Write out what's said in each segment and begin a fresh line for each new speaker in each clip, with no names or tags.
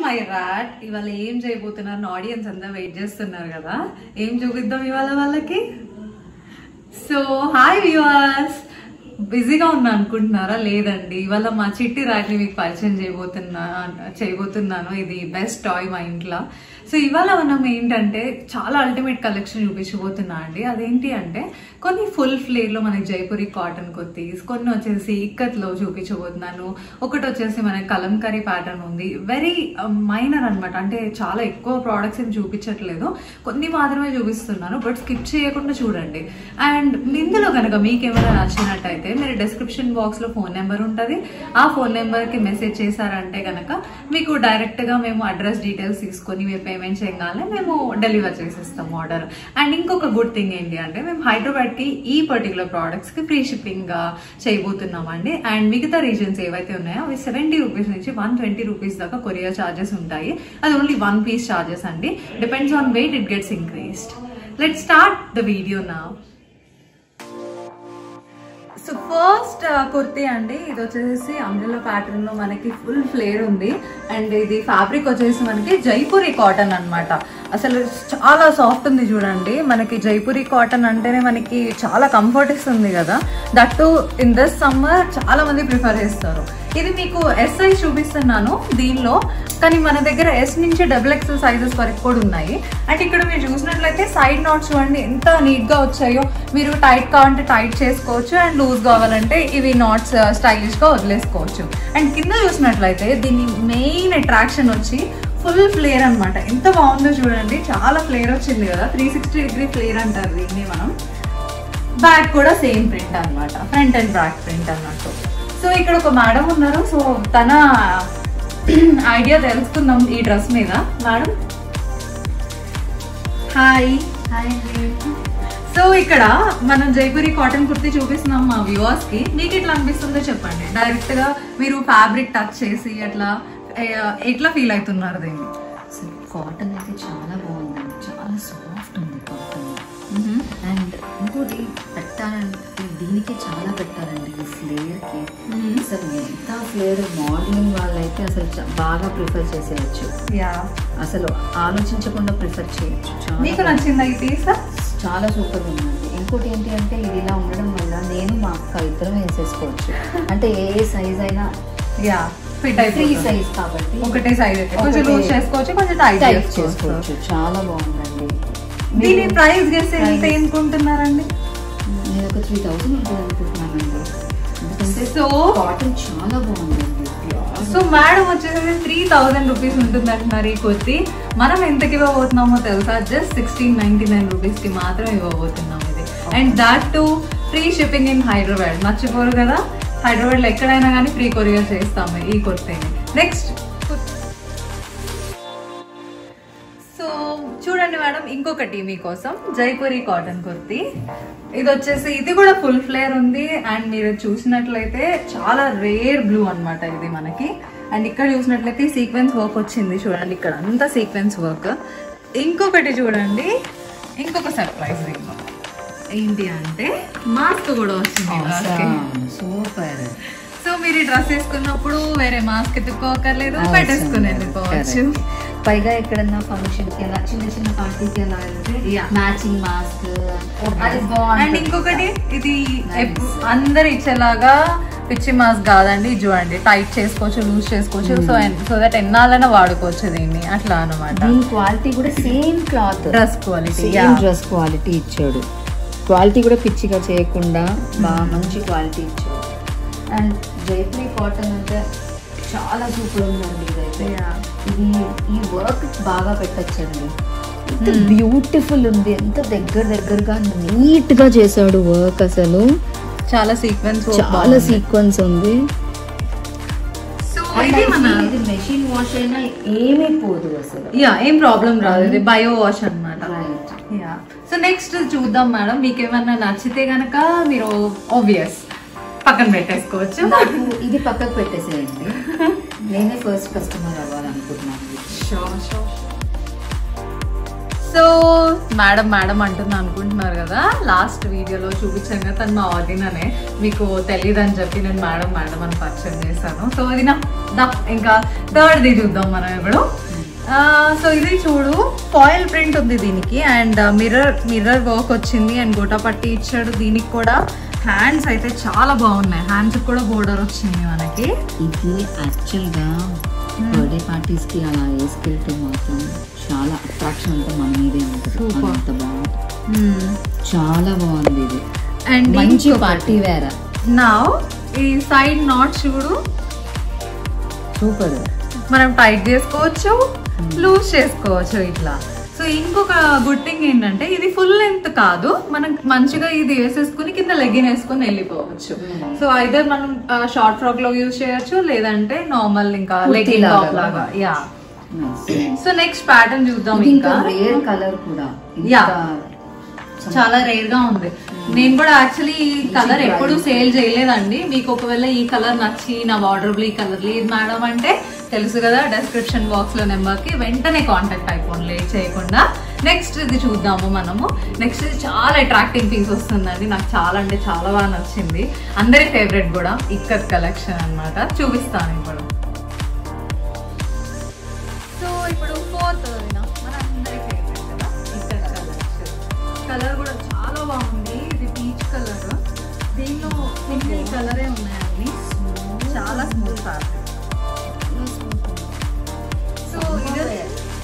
My rat ఇవాళ ఏం చేయబోతున్నారు ఆడియన్స్ అంతా వెయిట్ చేస్తున్నారు కదా ఏం చూపిద్దాం ఇవాళ వాళ్ళకి సో హాయ్ వ్యూవర్స్ బిజీగా ఉన్నా అనుకుంటున్నారా లేదండి ఇవాళ మా చిట్టి ర్యాట్ని మీకు పరిచయం చేయబోతున్నా చేయబోతున్నాను ఇది బెస్ట్ టాయ్ మా ఇంట్లో సో ఇవాళ మనం ఏంటంటే చాలా అల్టిమేట్ కలెక్షన్ చూపించబోతున్నా అండి అదేంటి అంటే కొన్ని ఫుల్ ఫ్లేర్ లో మనకి జైపూరి కాటన్ కుర్తీస్ కొన్ని వచ్చేసి ఇక్కత్లో చూపించబోతున్నాను ఒకటి వచ్చేసి మనకి కలంకరీ ప్యాటర్న్ ఉంది వెరీ మైనర్ అన్నమాట అంటే చాలా ఎక్కువ ప్రోడక్ట్స్ ఏం చూపించట్లేదు కొన్ని మాత్రమే చూపిస్తున్నాను బట్ స్కిప్ చేయకుండా చూడండి అండ్ ఇందులో కనుక మీకు ఏమైనా నచ్చినట్టయితే మీరు డిస్క్రిప్షన్ బాక్స్ లో ఫోన్ నెంబర్ ఉంటుంది ఆ ఫోన్ నెంబర్ కి మెసేజ్ చేశారంటే కనుక మీకు డైరెక్ట్ గా మేము అడ్రస్ డీటెయిల్స్ తీసుకొని మీరు పేమెంట్ చేయగానే మేము డెలివర్ చేసేస్తాం ఆర్డర్ అండ్ ఇంకొక గుడ్ థింగ్ ఏంటి అంటే మేము హైదరాబాద్ కి ఈ పర్టికులర్ ప్రోడక్ట్స్ కి ఫ్రీ షిప్పింగ్ గా చేయబోతున్నామండి అండ్ మిగతా రీజన్స్ ఏవైతే ఉన్నాయో అవి సెవెంటీ రూపీస్ నుంచి వన్ ట్వంటీ రూపీస్ దాకా కొరియర్ చార్జెస్ ఉంటాయి అది ఓన్లీ వన్ పీస్ చార్జెస్ అండి depends on weight it gets increased let start the video నా సో ఫస్ట్ కుర్తీ అండి ఇది వచ్చేసి అంబ్రెల్లా ప్యాటర్న్ లో మనకి ఫుల్ ఫ్లేర్ ఉంది అండ్ ఇది ఫ్యాబ్రిక్ వచ్చేసి మనకి జైపూరి కాటన్ అన్నమాట అసలు చాలా సాఫ్ట్ ఉంది చూడండి మనకి జైపూరి కాటన్ అంటేనే మనకి చాలా కంఫర్ట్ ఇస్తుంది కదా that too in this summer చాలా మంది ప్రిఫర్ చేస్తారు ఇది మీకు ఎస్ సైజ్ చూపిస్తున్నాను దీనిలో కానీ మన దగ్గర ఎస్ నుంచి డబుల్ ఎక్సెల్ సైజెస్ వరకు కూడా ఉన్నాయి అండ్ ఇక్కడ మీరు చూసినట్లయితే సైడ్ నాట్స్ చూడండి ఎంత నీట్ గా వచ్చాయో మీరు టైట్ కావాలంటే టైట్ చేసుకోవచ్చు అండ్ లూజ్ కావాలంటే ఇవి నాట్స్ స్టైలిష్ గా వదిలేసుకోవచ్చు అండ్ కింద చూసినట్లయితే దీని మెయిన్ అట్రాక్షన్ వచ్చి ఫుల్ ఫ్లేర్ అన్నమాట ఎంత బాగుందో చూడండి చాలా ఫ్లేర్ వచ్చింది కదా త్రీ సిక్స్టీ డిగ్రీ ఫ్లేర్ అంటారు దీన్ని మనం బ్యాక్ కూడా సేమ్ ప్రింట్ అన్నమాట ఫ్రంట్ అండ్ బ్యాక్ ప్రింట్ అన్నట్టు సో ఇక్కడ ఒక మేడం ఉన్నారు సో తన ఐడియా తెలుసుకుందాం ఈ డ్రెస్ మీద మేడం హాయ్
హాయ్
సో ఇక్కడ మనం జైపూరి కాటన్ కుర్తీ చూపిస్తున్నాం మా వ్యూవర్స్ కి మీకు ఎట్లా అనిపిస్తుందో చెప్పండి డైరెక్ట్ గా మీరు ఫ్యాబ్రిక్ టచ్ చేసి అట్లా ఏ, ఎట్లా ఫీల్ అవుతున్నారు దీన్ని
అసలు కాటన్ అయితే చాలా బాగుందండి చాలా సాఫ్ట్ ఉంది కాటన్ అండ్ ఇంకోటి పెట్టాలంటే దీనికి చాలా పెట్టాలండి ఈ ఫ్లేయర్కి అసలు ఎంత ఫ్లేయర్ మోడలింగ్ వాళ్ళైతే అసలు చ- బాగా ప్రిఫర్ చేసేయచ్చు
యా
అసలు ఆలోచించకుండా ప్రిఫర్ చేయొచ్చు
మీకు
చాలా
నచ్చిందా ఈ పీస్
చాలా సూపర్ ఉందండి ఇంకోటి ఏంటి అంటే ఇది ఇలా ఉండడం వల్ల నేను మా అక్క ఇద్దరం వేసేసుకోవచ్చు అంటే ఏ సైజ్ అయినా
యా ఫిట్
ఫ్రీ
అయిపోతుంది
సైజ్ కాబట్టి
ఒకటే సైజ్ అయితే కొంచెం
ఒకటే-
లూజ్ చేసుకోవచ్చు కొంచెం టైట్
టైప్
చేసుకోవచ్చు
చేసుకోవచ్చు చాలా బాగుందండి
దీని
మీరు-
ప్రైస్ గెస్ ఎంత
Price-
అనుకుంటున్నారండి
నేను ఒక త్రీ థౌసండ్ ఉంటుంది అనుకుంటున్నానండి ఎందుకంటే
సో
కాటన్ చాలా బాగుందండి
సో మేడం వచ్చేసి త్రీ థౌసండ్ రూపీస్ ఉంటుంది అంటున్నారు ఈ కుర్తి మనం ఎంతకి ఇవ్వబోతున్నామో తెలుసా just sixteen ninety nine rupees కి మాత్రం ఇవ్వబోతున్నాం ఇది and that to free shipping in Hyderabad మర్చిపోరు కదా హైదరాబాద్ లో ఎక్కడైనా కానీ ఫ్రీ కొరియర్ చేస్తాము ఈ కుర్తీని నెక్స్ట్ సో చూడండి మేడం ఇంకొకటి మీకోసం జైపూరి కాటన్ కుర్తి ఇది వచ్చేసి ఇది కూడా ఫుల్ ఫ్లేర్ ఉంది అండ్ మీరు చూసినట్లయితే చాలా రేర్ బ్లూ అన్నమాట ఇది మనకి అండ్ ఇక్కడ చూసినట్లయితే సీక్వెన్స్ వర్క్ వచ్చింది చూడండి ఇక్కడ అంతా సీక్వెన్స్ వర్క్ ఇంకొకటి చూడండి ఇంకొక సర్ప్రైజ్ దీంట్లో ఏంటి అంటే మాస్క్ కూడా వచ్చింది మాస్క్
సూపర్
సో మీరు ఈ డ్రెస్ వేసుకున్నప్పుడు వేరే మాస్క్ ఎత్తుకోకర్లేదు పెట్టేసుకుని వెళ్ళిపోవచ్చు
పైగా ఎక్కడన్నా ఫంక్షన్ కి అలా చిన్న చిన్న పార్టీకి అలా వెళ్తే
Yeah.
మ్యాచింగ్ మాస్క్ అది
అండ్
బాగుంటుంది
ఇంకొకటి ఇది
Nice.
ఎప్పు- అందరు ఇచ్చేలాగా పిచ్చి మాస్క్ కాదండి ఇది చూడండి టైట్ చేసుకోవచ్చు లూజ్ చేసుకోవచ్చు సో సో దట్ ఎన్నాళ్ళైనా వాడుకోవచ్చు దీన్ని అట్లా అనమాట
దీని క్వాలిటీ కూడా same cloth
dress quality
same dress quality ఇచ్చాడు క్వాలిటీ కూడా పిచ్చిగా చేయకుండా బాగా మంచి క్వాలిటీ ఇచ్చాడు అండ్ జైపూరి కాటన్ అంటే చాలా సూపర్ ఉందండి ఇదైతే ఇది ఈ వర్క్ బాగా పెట్టచ్చండి ఎంత బ్యూటిఫుల్ ఉంది ఎంత దగ్గర దగ్గరగా నీట్ గా చేశాడు వర్క్ అసలు
చాలా సీక్వెన్స్
చాలా సీక్వెన్స్ ఉంది
సో
And
ఇది
I
మన
feel ఇది మెషిన్ వాష్ అయినా ఏమీ పోదు అసలు
యా ఏం ప్రాబ్లం రాదు ఇది బయో వాష్ అన్నమాట
రైట్
యా సో నెక్స్ట్ చూద్దాం మేడం మీకు ఏమన్నా నచ్చితే గనక మీరు ఆబ్వియస్ పక్కన పెట్టేసుకోవచ్చు
నాకు ఇది పక్కకు పెట్టేసేయండి నేనే ఫస్ట్ కస్టమర్ అవ్వాలనుకుంటున్నాను
సో సో మేడం మేడం అంటుంది అనుకుంటున్నారు కదా లాస్ట్ వీడియోలో చూపించాను కదా తను మా వదిననే మీకు తెలియదు అని చెప్పి నేను మేడం మేడం అని పరిచయం చేశాను సో ఇది నా దా ఇంకా థర్డ్ది చూద్దాం మనం ఇప్పుడు సో ఇది చూడు ఫాయిల్ ప్రింట్ ఉంది దీనికి అండ్ మిర్రర్ మిర్రర్ వర్క్ వచ్చింది అండ్ గోటా పట్టి ఇచ్చాడు దీనికి కూడా హ్యాండ్స్ అయితే చాలా బాగున్నాయి హ్యాండ్స్ కూడా బోర్డర్ వచ్చింది మనకి
ఇది యాక్చువల్గా బర్త్డే పార్టీస్కి అలా వేసుకెళ్తే మాత్రం చాలా అట్రాక్షన్ అంతా మన మీదే ఉంటుంది
Super.
అంత బాగుంది చాలా బాగుంది ఇది
అండ్
మంచి పార్టీ వేర్
నా ఈ సైడ్ నాట్ చూడు
సూపర్
మనం టైట్ చేసుకోవచ్చు లూజ్ చేసుకోవచ్చు ఇట్లా సో ఇంకొక గుడ్ థింగ్ ఏంటంటే ఇది ఫుల్ లెంత్ కాదు మనం మంచిగా ఇది వేసేసుకుని కింద లెగిన్ వేసుకుని వెళ్ళిపోవచ్చు సో ఐదర్ మనం షార్ట్ ఫ్రాక్ లో యూజ్ చేయొచ్చు లేదంటే నార్మల్ ఇంకా
కుర్తీ
లెగిన్
లాగా.
టాప్ లాగా యా సో నెక్స్ట్ ప్యాటర్న్ చూద్దాం
ఇది ఇంకా
ఇంకా
రేర్ కలర్ కూడా
Yeah.
ఇంకా
చాలా రేర్ గా ఉంది నేను కూడా యాక్చువల్లీ ఈ కలర్ ఎప్పుడు సేల్ చేయలేదండి మీకు ఒకవేళ ఈ కలర్ నచ్చి నా వార్డ్రోబ్ ఈ కలర్ లేదు మేడం అంటే తెలుసు కదా డెస్క్రిప్షన్ బాక్స్ లో నెంబర్ కి వెంటనే కాంటాక్ట్ అయిపోండి లేట్ చేయకుండా నెక్స్ట్ ఇది చూద్దాము మనము నెక్స్ట్ ఇది చాలా అట్రాక్టింగ్ పీస్ వస్తుందండి నాకు చాలా అంటే చాలా బాగా నచ్చింది అందరి ఫేవరెట్ కూడా ఇక్కత్ కలెక్షన్ అన్నమాట చూపిస్తాను ఇప్పుడు సో ఇప్పుడు ఫోర్త్ మన అందరి ఫేవరెట్ కదా ఇక్కత్ కలెక్షన్ కలర్ కూడా చాలా బాగుంది ఇది పీచ్ కలర్ దీనిలో సింగిల్ కలరే ఉన్నాయండి చాలా స్మూత్ ఫ్యాబ్రిక్ సో ఇది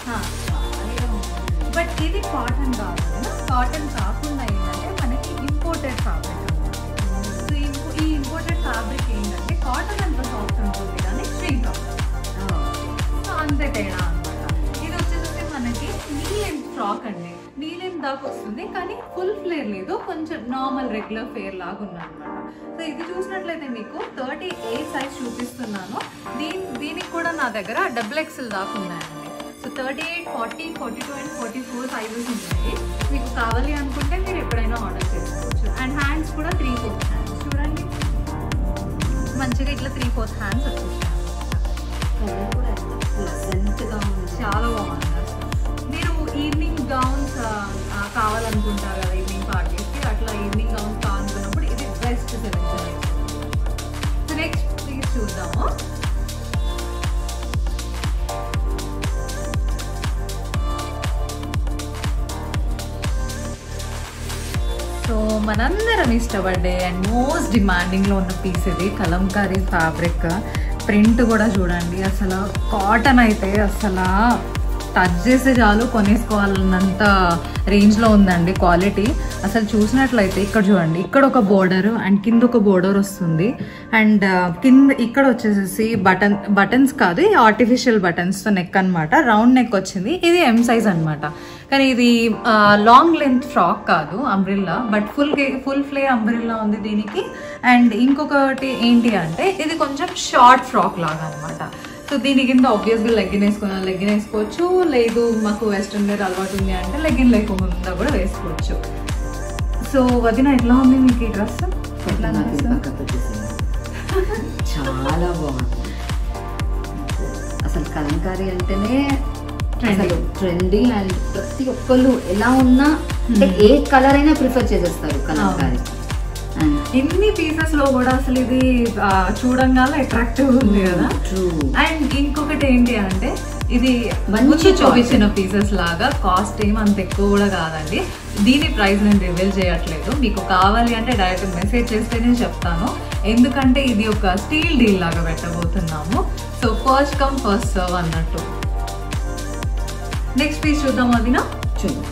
బట్ ఇది కాటన్ కాదు కదా కాటన్ కాకుండా ఏంటంటే మనకి ఇంపోర్టెడ్ ఫ్యాబ్రిక్ సో ఈ ఇంపోర్టెడ్ ఫ్యాబ్రిక్ ఏంటంటే కాటన్ అంత సాఫ్ట్ ఉంటుంది కానీ స్ట్రింక్ సో అంతే తేడా అనమాట ఇది వచ్చేసి మనకి నీ లెంత్ ఫ్రాక్ అండి నీ లెంత్ దాకా వస్తుంది కానీ ఫుల్ ఫ్లేర్ లేదు కొంచెం నార్మల్ రెగ్యులర్ ఫేర్ లాగా ఉందన్నమాట సో ఇది చూసినట్లయితే మీకు థర్టీ ఏ సైజ్ చూపిస్తున్నాను దీని దీనికి కూడా నా దగ్గర డబుల్ ఎక్స్ఎల్ దాకా ఉన్నాయండి so thirty eight forty forty two and forty four sizes ఉన్నాయి మీకు కావాలి అనుకుంటే మీరు ఎప్పుడైనా ఆర్డర్ చేసుకోవచ్చు అండ్ హ్యాండ్స్ కూడా త్రీ ఫోర్త్ హ్యాండ్స్ చూడండి మంచిగా ఇట్లా త్రీ ఫోర్త్ హ్యాండ్స్ వచ్చేసాయి
కలర్ కూడా ప్లెజెంట్ గా ఉంది
చాలా బాగుంది అసలు. మీరు ఈవినింగ్ గౌన్స్ కావాలనుకుంటారు కదా ఈవినింగ్ పార్టీస్కి అట్లా ఈవినింగ్ గౌన్స్ కావాలనుకున్నప్పుడు ఇది best selection so next please చూద్దాము సో మనందరం ఇష్టపడ్డే అండ్ మోస్ట్ డిమాండింగ్లో ఉన్న పీస్ ఇది కలంకారీ ఫ్యాబ్రిక్ ప్రింట్ కూడా చూడండి అసలు కాటన్ అయితే అసలు టచ్ చేస్తే చాలు కొనేసుకోవాలన్నంత రేంజ్లో ఉందండి క్వాలిటీ అసలు చూసినట్లయితే ఇక్కడ చూడండి ఇక్కడ ఒక బోర్డర్ అండ్ కింద ఒక బోర్డర్ వస్తుంది అండ్ కింద ఇక్కడ వచ్చేసేసి బటన్ బటన్స్ కాదు ఆర్టిఫిషియల్ బటన్స్తో నెక్ అన్నమాట రౌండ్ నెక్ వచ్చింది ఇది ఎం సైజ్ అన్నమాట కానీ ఇది లాంగ్ లెంత్ ఫ్రాక్ కాదు umbrella but full full flare umbrella ఉంది దీనికి అండ్ ఇంకొకటి ఏంటి అంటే ఇది కొంచెం షార్ట్ ఫ్రాక్ లాగా అన్నమాట సో దీని కింద ఆబ్వియస్గా లెగ్గిన్ వేసుకున్నా లెగ్గిన్ వేసుకోవచ్చు లేదు మాకు వెస్ట్రన్ వేర్ అలవాటు ఉంది అంటే లెగ్గిన్ లేకుండా కూడా వేసుకోవచ్చు సో వదిన ఎట్లా ఉంది మీకు ఈ డ్రెస్ ఎట్లా
నాకు ఇది
అనిపిస్తుంది?
పక్కకు పెట్టేసేయండి. చాలా బాగుంది అసలు కలంకారీ అంటేనే
Trendy.
అసలు ట్రెండీ అండ్ ప్రతి ఒక్కళ్ళు ఎలా ఉన్నా అంటే ఏ కలర్ అయినా ప్రిఫర్ చేసేస్తారు కలంకారీ అండ్
ఇన్ని పీసెస్ లో కూడా అసలు ఇది ఆ, చూడంగానే అట్రాక్టివ్ ఉంది కదా
ట్రూ
అండ్ ఇంకొకటి ఏంటి అంటే ఇది
మంచి
మంచి
choice.
చూపించిన పీసెస్ లాగా కాస్ట్ ఏం అంత ఎక్కువ కూడా కాదండి దీని ప్రైస్ నేను రివీల్ చేయట్లేదు మీకు కావాలి అంటే డైరెక్ట్ మెసేజ్ చేస్తేనే చెప్తాను ఎందుకంటే ఇది ఒక స్టీల్ డీల్ లాగా పెట్టబోతున్నాము so first come first serve అన్నట్టు నెక్స్ట్ పీస్ చూద్దాం అదినా
చూద్దాం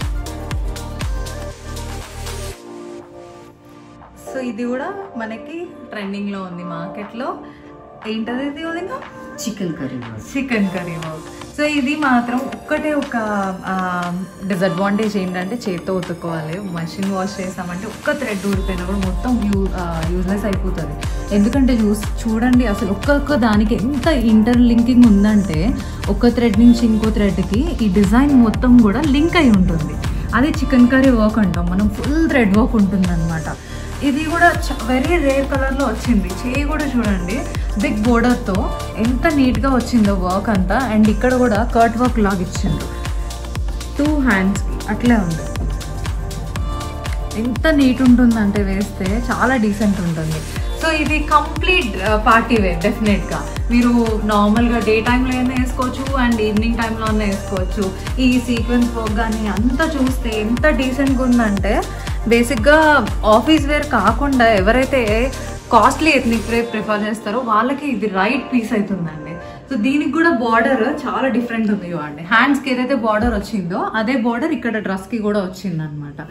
సో ఇది కూడా మనకి ట్రెండింగ్ లో ఉంది మార్కెట్ లో ఏంటది ఇది వదినా
chicken curry
chicken curry work so ఇది మాత్రం ఒక్కటే ఒక డిసడ్వాంటేజ్ ఏంటంటే చేత్తో ఉతుక్కోవాలి మషిన్ వాష్ చేసామంటే ఒక్క థ్రెడ్ ఊడిపోయినా కూడా మొత్తం యూ యూజ్లెస్ అయిపోతుంది ఎందుకంటే చూస్ చూడండి అసలు ఒక్కొక్క దానికి ఎంత ఇంటర్ లింకింగ్ ఉందంటే ఒక థ్రెడ్ నుంచి ఇంకో థ్రెడ్కి ఈ డిజైన్ మొత్తం కూడా లింక్ అయి ఉంటుంది అదే చికెన్ కర్రీ వర్క్ అంటాం మనం ఫుల్ థ్రెడ్ వర్క్ ఉంటుంది ఇది కూడా వెరీ రేర్ కలర్లో వచ్చింది చేయి కూడా చూడండి బిగ్ బోర్డర్తో ఎంత నీట్గా వచ్చిందో వర్క్ అంతా అండ్ ఇక్కడ కూడా కర్ట్ వర్క్ లాగా ఇచ్చిండ్రు టూ హ్యాండ్స్కి అట్లే ఉంది ఎంత నీట్ ఉంటుందంటే వేస్తే చాలా డీసెంట్ ఉంటుంది సో ఇది కంప్లీట్ పార్టీ వేర్ డెఫినెట్గా మీరు నార్మల్గా డే టైంలో అయినా వేసుకోవచ్చు అండ్ ఈవినింగ్ టైంలో అయినా వేసుకోవచ్చు ఈ సీక్వెన్స్ వర్క్ కానీ అంతా చూస్తే ఎంత డీసెంట్గా ఉందంటే బేసిక్గా ఆఫీస్ వేర్ కాకుండా ఎవరైతే కాస్ట్లీ ఎథ్నిక్ వేర్ ప్రిఫర్ చేస్తారో వాళ్ళకి ఇది రైట్ పీస్ అవుతుందండి సో దీనికి కూడా బార్డర్ చాలా డిఫరెంట్ ఉంది చూడండి హ్యాండ్స్కి ఏదైతే బార్డర్ వచ్చిందో అదే బార్డర్ ఇక్కడ డ్రెస్కి కూడా వచ్చింది అనమాట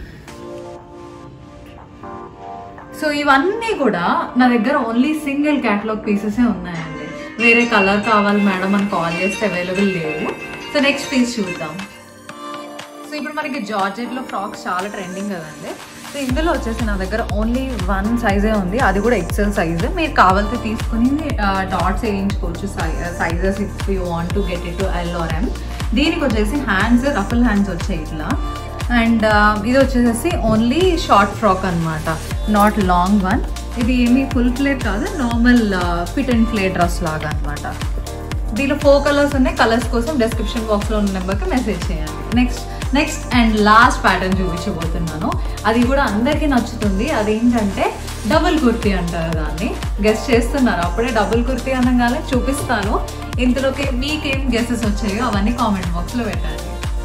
సో ఇవన్నీ కూడా నా దగ్గర ఓన్లీ సింగిల్ క్యాటలాగ్ పీసెసే ఉన్నాయండి వేరే కలర్ కావాలి మేడం అని కాల్ చేస్తే అవైలబుల్ లేవు సో నెక్స్ట్ పీస్ చూద్దాం సో ఇప్పుడు మనకి జార్జెట్లో ఫ్రాక్స్ చాలా ట్రెండింగ్ కదండి సో ఇందులో వచ్చేసి నా దగ్గర ఓన్లీ వన్ సైజే ఉంది అది కూడా ఎక్సెల్ సైజ్ మీరు కావాలితే తీసుకుని డాట్స్ వేయించుకోవచ్చు sizes if you want to get it to L R M దీనికి వచ్చేసి హ్యాండ్స్ రఫుల్ హ్యాండ్స్ వచ్చాయి ఇట్లా అండ్ ఇది వచ్చేసి ఓన్లీ షార్ట్ ఫ్రాక్ అన్నమాట నాట్ లాంగ్ వన్ ఇది ఏమీ ఫుల్ ఫ్లేర్ కాదు normal fit and flare dress లాగా అన్నమాట దీనిలో ఫోర్ కలర్స్ ఉన్నాయి కలర్స్ కోసం డిస్క్రిప్షన్ బాక్స్లో ఉన్న నెంబర్కి మెసేజ్ చేయండి next next and last pattern చూపించబోతున్నాను అది కూడా అందరికీ నచ్చుతుంది అదేంటంటే డబుల్ కుర్తీ అంటారు దాన్ని గెస్ట్ చేస్తున్నారు అప్పుడే డబుల్ కుర్తీ అనగానే చూపిస్తాను ఇందులోకి మీకేం గెసెస్ వచ్చాయో అవన్నీ కామెంట్ బాక్స్లో పెట్టండి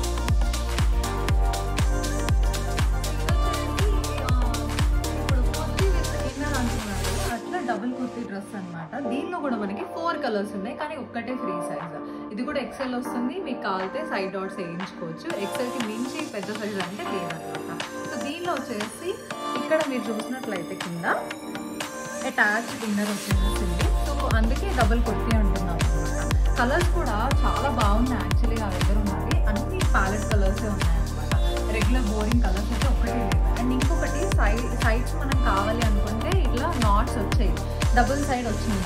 అట్లా డబుల్ కుర్తీ డ్రెస్ అన్నమాట దీనిలో కూడా మనకి ఫోర్ కలర్స్ ఉన్నాయి కానీ ఒక్కటే ఫ్రీ సైజ్ ఇది కూడా ఎక్సెల్ వస్తుంది మీకు కావాలితే సైడ్ డాట్స్ వేయించుకోవచ్చు ఎక్సెల్ కి మించి పెద్ద సైజ్ అంటే లేదనమాట సో దీనిలో వచ్చేసి ఇక్కడ మీరు చూసినట్లయితే కింద అటాచ్ డిన్నర్ వచ్చేసింది సో అందుకే డబుల్ కుర్తీ అంటున్నాం అనమాట కలర్స్ కూడా చాలా బాగున్నాయి యాక్చువల్లీ నా దగ్గర ఉన్నది అన్ని ప్యాలెట్ కలర్సే ఉన్నాయి అనమాట రెగ్యులర్ బోరింగ్ కలర్స్ అయితే ఒకటి లేదు అండ్ ఇంకొకటి సైడ్ సైడ్స్ మనం కావాలి అనుకుంటే ఇట్లా నాట్స్ వచ్చాయి డబుల్ సైడ్ వచ్చింది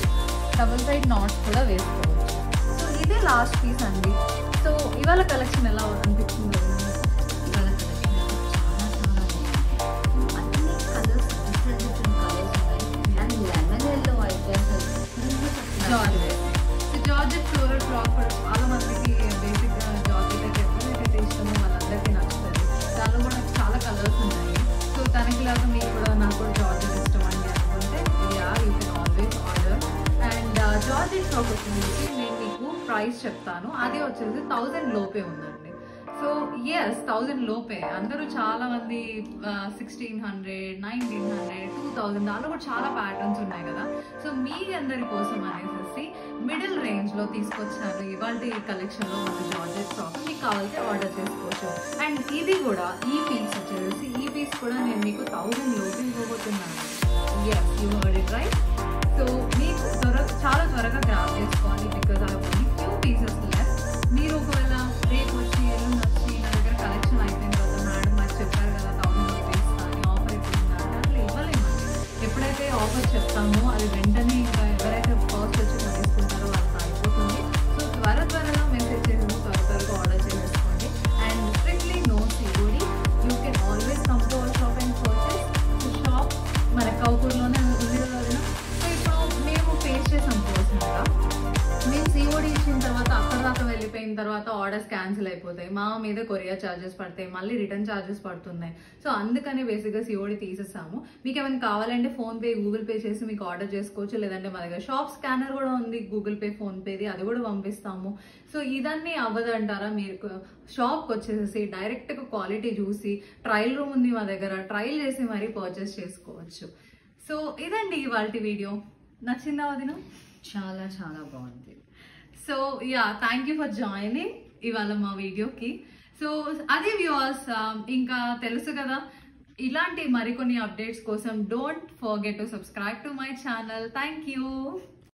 డబుల్ సైడ్ నాట్స్ కూడా వేసుకోవచ్చు సో ఇదే లాస్ట్ పీస్ అండి సో ఇవాళ కలెక్షన్ ఎలా అనిపించింది
ఇవాళ collection అయితే చాలా చాలా బాగుంది. అన్ని కలర్స్ డిఫరెంట్ డిఫరెంట్ కలర్స్ ఉన్నాయి అండ్ లెమన్ ఎల్లో అయితే అసలు full
georgette so georgette floral frock కూడా చాలా మందికి బేసిక్గా జార్జెట్ అయితే ఎవరికైతే ఇష్టమో వాళ్ళందరికీ నచ్చుతుంది దానిలో కూడా చాలా కలర్స్ ఉన్నాయి సో తనకి లాగా మీకు కూడా నాకు కూడా జార్జెట్ ఇష్టం అండి అనుకుంటే yeah you can always order and georgette frock వచ్చేసి నేను మీకు ప్రైస్ చెప్తాను అది వచ్చేసి థౌజండ్ లోపే ఉందండి సో ఎస్ థౌజండ్ లోపే అందరూ చాలా మంది sixteen hundred nineteen hundred two thousand దానిలో కూడా చాలా ప్యాటర్న్స్ ఉన్నాయి కదా సో మీ అందరి కోసం అనేసి మిడిల్ రేంజ్ లో తీసుకొచ్చాను ఇవాళ ఈ కలెక్షన్ లో మన జార్జెట్ ఫ్రాక్ మీకు కావాలంటే ఆర్డర్ చేసుకోవచ్చు అండ్ ఇది కూడా ఈ పీస్ వచ్చేసి ఈ పీస్ కూడా నేను మీకు థౌజండ్ లోపే ఇవ్వబోతున్నాను yes you heard it right so మీకు త్వర చాలా త్వరగా గ్రాప్ చేసుకోవాలి because I only few pieces left మీరు ఒకవేళ రేపు వచ్చి ఎల్లుండి వచ్చి నా దగ్గర కలెక్షన్ అయిపోయిన తర్వాత మేడం నాకు చెప్పారు కదా థౌసండ్ రూపీస్ కానీ ఆఫర్ అయిపోయింది అంటే అట్లా ఇవ్వలేమండి ఎప్పుడైతే ఆఫర్ చెప్తామో అది వెంటనే ఇంకా ఎవరైతే ఫస్ట్ వచ్చి కొనేసుకుంటారో వాళ్ళకి అయిపోతుంది సో త్వర త్వరగా మెసేజ్ చేసి త్వర త్వరగా ఆర్డర్ చేసేసుకోండి and strictly no COD you can always come to our shop and purchase shop మన కౌకూర్లోనే ఉంది కదా వదిన? సో ఇప్పుడు మేము ఫేస్ చేసాం పర్సనల్గా మేము సిఓడి ఇచ్చిన తర్వాత అక్కడ దాకా వెళ్ళిపోయిన తర్వాత ఆర్డర్స్ క్యాన్సిల్ అయిపోతాయి మా మీద కొరియర్ ఛార్జెస్ పడతాయి మళ్ళీ రిటర్న్ ఛార్జెస్ పడుతున్నాయి సో అందుకని బేసిక్గా సిఓడి తీసేసాము మీకు ఏమైనా కావాలంటే ఫోన్ పే గూగుల్ పే చేసి మీకు ఆర్డర్ చేసుకోవచ్చు లేదంటే మా దగ్గర షాప్ స్కానర్ కూడా ఉంది గూగుల్ పే ఫోన్ పేది అది కూడా పంపిస్తాము సో ఇదన్నీ అవ్వదంటారా మీరు షాప్కి వచ్చేసేసి డైరెక్ట్గా క్వాలిటీ చూసి ట్రయల్ రూమ్ ఉంది మా దగ్గర ట్రయల్ చేసి మరీ పర్చేస్ చేసుకోవచ్చు సో ఇదండి ఇవాళ వీడియో నచ్చిందా వదిన
చాలా చాలా బాగుంది
so yeah thank you for joining ఇవాళ మా వీడియోకి సో అదే వ్యూవర్స్ ఇంకా తెలుసు కదా ఇలాంటి మరికొన్ని అప్డేట్స్ కోసం don't forget to subscribe to my channel thank you